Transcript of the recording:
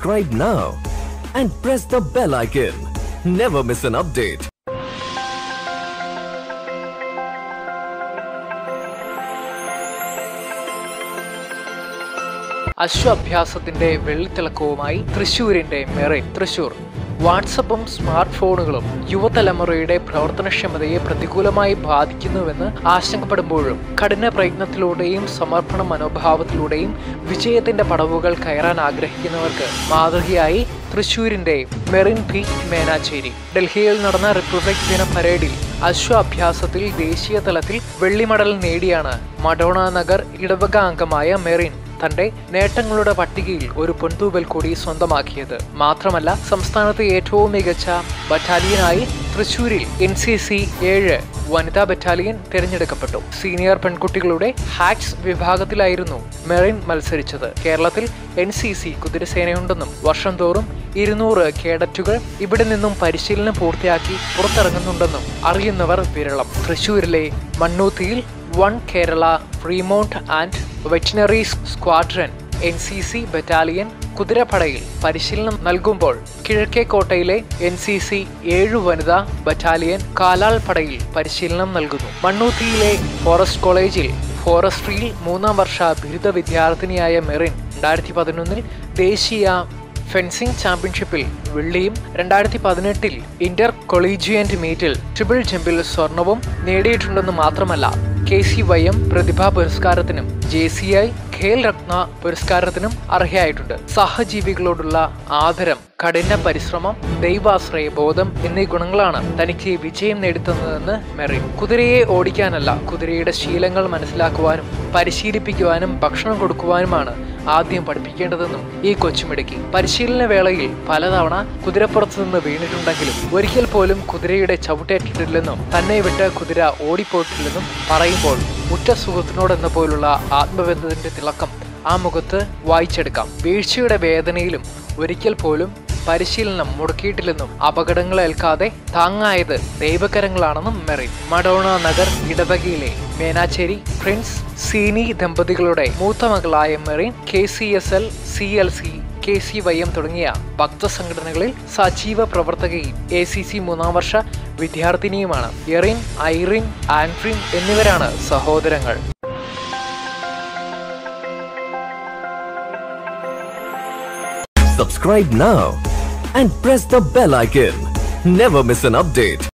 Subscribe now and press the bell icon. Never miss an update. അശ്വാഭ്യാസത്തിന്റെ വെള്ളിത്തിളക്കവുമായി തൃശൂരിന്റെ മെറിൻ തൃശൂർ വാട്സപ്പും സ്മാർട്ട് ഫോണുകളും യുവതലമുറയുടെ പ്രവർത്തനക്ഷമതയെ പ്രതികൂലമായി ബാധിക്കുന്നുവെന്ന് ആശങ്കപ്പെടുമ്പോഴും കഠിന പ്രയത്നത്തിലൂടെയും സമർപ്പണ മനോഭാവത്തിലൂടെയും വിജയത്തിന്റെ പടവുകൾ കയറാൻ ആഗ്രഹിക്കുന്നവർക്ക് മാതൃകയായി തൃശൂരിന്റെ മെറിൻ പി മേനാച്ചേരി ഡൽഹിയിൽ നടന്ന റിപ്പബ്ലിക് ദിന പരേഡിൽ അശ്വാഭ്യാസത്തിൽ ദേശീയ തലത്തിൽ വെള്ളിമെഡൽ നേടിയാണ് മഡോണ നഗർ ഇടവക അംഗമായ മെറിൻ തന്റെ നേട്ടങ്ങളുടെ പട്ടികയിൽ ഒരു പൊൻതൂവൽ കൂടി സ്വന്തമാക്കിയത് മാത്രമല്ല സംസ്ഥാനത്തെ ഏറ്റവും മികച്ച ബറ്റാലിയനായി തൃശൂരിൽ എൻ സി സി ഏഴ് വനിതാ ബറ്റാലിയൻ തിരഞ്ഞെടുക്കപ്പെട്ടു സീനിയർ പെൺകുട്ടികളുടെ ഹാക്സ് വിഭാഗത്തിലായിരുന്നു മെറിൻ മത്സരിച്ചത് കേരളത്തിൽ എൻ സി സി കുതിരസേനയുണ്ടെന്നും വർഷം തോറും ഇരുന്നൂറ് കേഡറ്റുകൾ ഇവിടെ നിന്നും പരിശീലനം പൂർത്തിയാക്കി പുറത്തിറങ്ങുന്നുണ്ടെന്നും അറിയുന്നവർ വിരളം തൃശൂരിലെ മണ്ണൂത്തിയിൽ one Kerala remount and veterinary squadron N C C battalion കുതിരപ്പടയിൽ പരിശീലനം നൽകുമ്പോൾ കിഴക്കേക്കോട്ടയിലെ എൻ സി സി ഏഴു വനിതാ ബറ്റാലിയൻ കാലാൾ പടയിൽ പരിശീലനം നൽകുന്നു മണ്ണൂത്തിയിലെ ഫോറസ്റ്റ് കോളേജിൽ ഫോറസ്ട്രിയിൽ മൂന്നാം വർഷ ബിരുദ വിദ്യാർത്ഥിനിയായ മെറിൻ രണ്ടായിരത്തി പതിനൊന്നിൽ ദേശീയ ഫെൻസിംഗ് ചാമ്പ്യൻഷിപ്പിൽ വെള്ളിയും രണ്ടായിരത്തി പതിനെട്ടിൽ ഇന്റർ കൊളീജിയന്റ് മീറ്റിൽ ട്രിപ്പിൾ ജമ്പിൽ സ്വർണവും നേടിയിട്ടുണ്ടെന്ന് മാത്രമല്ല കെ സി വൈ എം പ്രതിഭാ പുരസ്കാരത്തിനും J C I Khel Ratna പുരസ്കാരത്തിനും അർഹയായിട്ടുണ്ട് സഹജീവികളോടുള്ള ആദരം കഠിന പരിശ്രമം ദൈവാശ്രയ ബോധം എന്നീ ഗുണങ്ങളാണ് തനിക്ക് വിജയം നേടിത്തന്നതെന്ന് മെറിൻ കുതിരയെ ഓടിക്കാനല്ല കുതിരയുടെ ശീലങ്ങൾ മനസ്സിലാക്കുവാനും പരിശീലിപ്പിക്കുവാനും ഭക്ഷണം കൊടുക്കുവാനുമാണ് ആദ്യം പഠിപ്പിക്കേണ്ടതെന്നും ഈ കൊച്ചുമിടുക്കി പരിശീലന വേളയിൽ പലതവണ കുതിരപ്പുറത്ത് നിന്ന് വീണിട്ടുണ്ടെങ്കിലും ഒരിക്കൽ പോലും കുതിരയുടെ ചവിട്ടേറ്റിട്ടില്ലെന്നും തന്നെ വിട്ട് കുതിര ഓടിപ്പോയിട്ടില്ലെന്നും പറയുമ്പോൾ ഉറ്റ സുഹൃത്തിനോടെന്ന പോലുള്ള ആത്മബന്ധത്തിന്റെ തിളക്കം ആ മുഖത്ത് വായിച്ചെടുക്കാം വീഴ്ചയുടെ വേദനയിലും ഒരിക്കൽ പോലും പരിശീലനം മുടക്കിയിട്ടില്ലെന്നും അപകടങ്ങളേൽക്കാതെ താങ്ങായത് ദൈവകരങ്ങളാണെന്നും മെറിൻ മഡോണ നഗർ ഇടവകയിലെ മേനാച്ചേരി പ്രിൻസ് സീനി ദമ്പതികളുടെ മൂത്ത മകളായ Merin K C S L C L C K C Y M തുടങ്ങിയ ഭക്തസംഘടനകളിൽ സജീവ പ്രവർത്തകയും എ സി സി മൂന്നാം വർഷ വിദ്യാർത്ഥിനിയുമാണ് എറിൻ ഐറിൻ ആൻഫ്രിൻ എന്നിവരാണ് സഹോദരങ്ങൾ Subscribe now and press the bell icon. Never miss an update.